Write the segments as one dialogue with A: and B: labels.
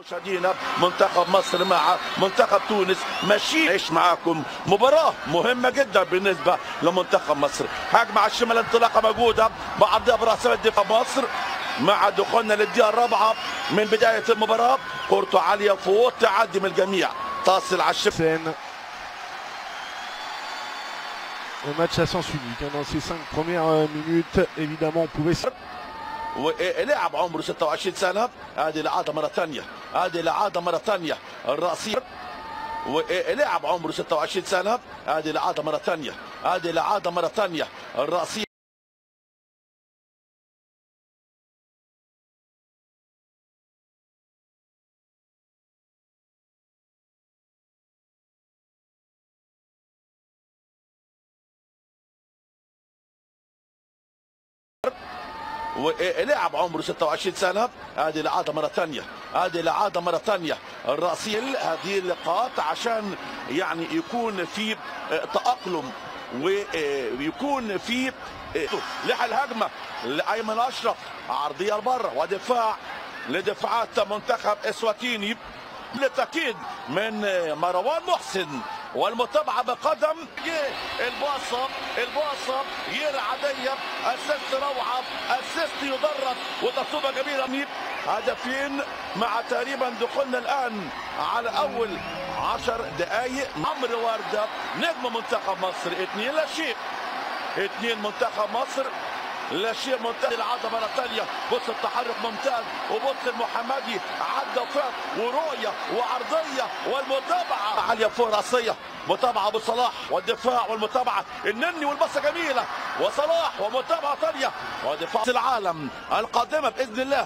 A: مشاهدينا منتخب مصر مع منتخب تونس ماشيين ايش معاكم مباراة مهمة جدا بالنسبة لمنتخب مصر هجمة على الشمال انطلاقة موجودة بعرضها برأسية دفاع مصر مع دخولنا للدقيقة الرابعة من بداية المباراة كورته عالية فوق تعدي من الجميع تصل على الشمال
B: scène. Le match à sens unique. hein. Dans ces cinq premières euh, minutes, évidemment, on pouvait s-
A: ولاعب عمره 26 سنة هذه العادة مرة ثانية هذه العادة مرة ثانية الرأسية ولاعب عمره 26 سنة هذه العادة مرة ثانية هذه العادة مرة ثانية الرأسية ولاعب عمره 26 سنة هذه العادة مرة ثانية هذه العادة مرة ثانية الرأسية هذه اللقاءات عشان يعني يكون في تأقلم ويكون في لحى الهجمة لأيمن أشرف عرضية لبره ودفاع لدفاعات منتخب اسواتيني بالتأكيد من مروان محسن والمتابعة بقدم الباصة الباصة يرى عادية اسيست روعة اسيست يدرب وتصوبة جميلة هدفين مع تقريبا دخولنا الآن على أول عشر دقايق عمرو وردة نجم منتخب مصر اثنين لا شيء اثنين منتخب مصر لا شيء منتهي العادة مرة ثانية بص التحرك ممتاز وبص المحمدي عدى وفات ورؤية وعرضية والمتابعة عالية فوق راسية متابعة ابو صلاح والدفاع والمتابعة النني والبصة جميلة وصلاح ومتابعة ثانية ودفاع العالم القادمة بإذن الله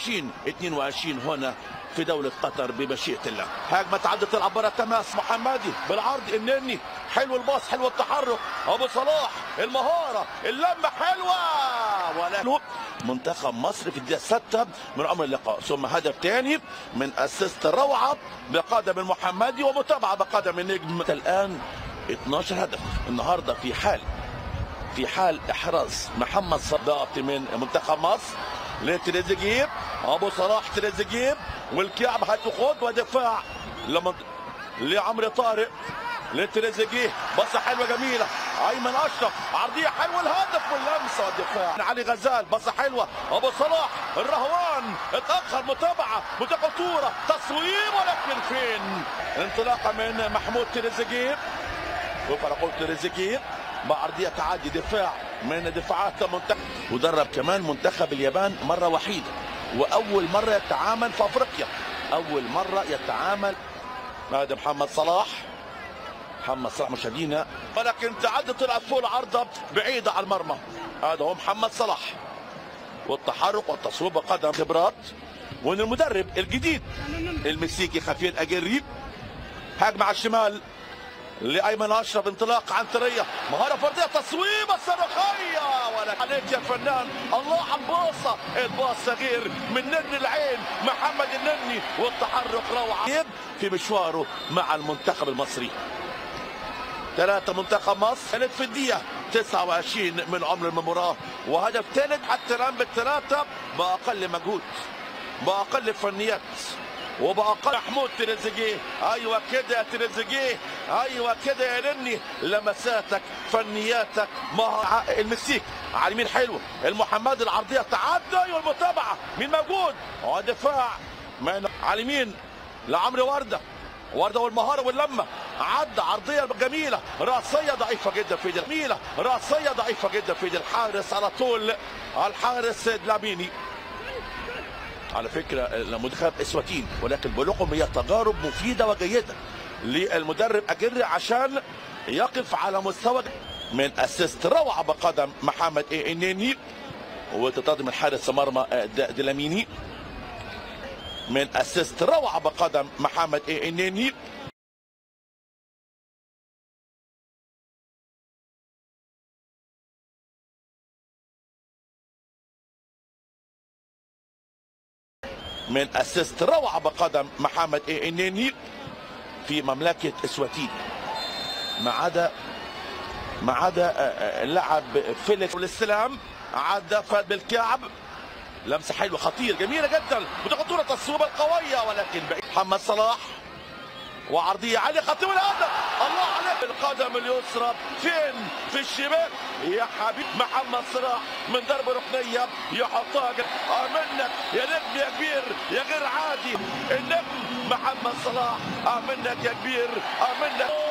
A: 2022 هنا في دولة قطر بمشيئة الله هجمة تعدي تلعب برا تماس محمدي بالعرض النني حلو الباص حلو التحرك ابو صلاح المهارة اللمة حلوة ولا منتخب مصر في الدقيقة الستة من عمر اللقاء ثم هدف ثاني من اسيست روعة بقدم المحمدي ومتابعة بقدم النجم الآن 12 هدف النهاردة في حال في حال احراز محمد صداق من منتخب مصر لتريزيجيه ابو صلاح تريزيجيه والكعب هتخوض ودفاع لمن... لعمرو طارق لتريزيجيه بصه حلوه جميله ايمن اشرف عرضيه حلوه الهدف واللمسه والدفاع علي غزال بصه حلوه ابو صلاح الرهوان اتاخر متابعه متخطوره تصويب ولكن فين انطلاقه من محمود تريزيجيه وفرقوا تريزيجيه بعرضيه تعدي دفاع من دفاعات منتخب ودرب كمان منتخب اليابان مره وحيده واول مره يتعامل في افريقيا اول مره يتعامل هذا محمد صلاح محمد صلاح مشاهدينا ولكن تعدي طلعت فوق العارضه بعيده على المرمى هذا هو محمد صلاح والتحرك والتصويب بقدم خبرات وان المدرب الجديد المكسيكي خفير اجري هجمه على الشمال لايمن اشرف انطلاق عنتريه مهاره فرديه تصويبه صاروخيه ولا عليك يا فنان الله على الباصه الباص صغير من نن العين محمد النني والتحرك روعه في مشواره مع المنتخب المصري ثلاثة منتخب مصر كانت في الدقيقة 29 من عمر المباراة وهدف ثالث حتى الآن بالثلاثة بأقل مجهود بأقل فنيات وبأقل محمود تريزيجيه ايوه كده يا تريزيجيه ايوه كده يا نني لمساتك فنياتك مع المكسيك على اليمين حلو المحمد العرضيه تعدي والمتابعه مين موجود ودفاع من على اليمين لعمرو ورده ورده والمهاره واللمه عدى عرضيه جميله راسيه ضعيفه جدا في ايد جميله راسيه ضعيفه جدا في ايد الحارس على طول الحارس دلاميني على فكرة المنتخب اسواتين ولكن بقول لكم هي تجارب مفيدة وجيدة للمدرب أجري عشان يقف على مستوى من اسيست روعة بقدم محمد إنيني وتتقدم الحارس مرمى دلاميني من اسيست روعة بقدم محمد إنيني من اسيست روعة بقدم محمد إنيني في مملكة اسواتين ما عدا ما عدا لعب فيليكس والاستلام عدى فات بالكعب لمسه حلوه خطير جميله جدا بخطوره الصوبه القويه ولكن بعيد محمد صلاح وعرضيه عاليه خطيره الهدف الله عليك القدم اليسرى فين في الشباك يا حبيب محمد صلاح من ضربه ركنيه يحطها جد. اه منك يا نجم يا كبير يا غير عادي النجم محمد صلاح اه منك يا كبير اه منك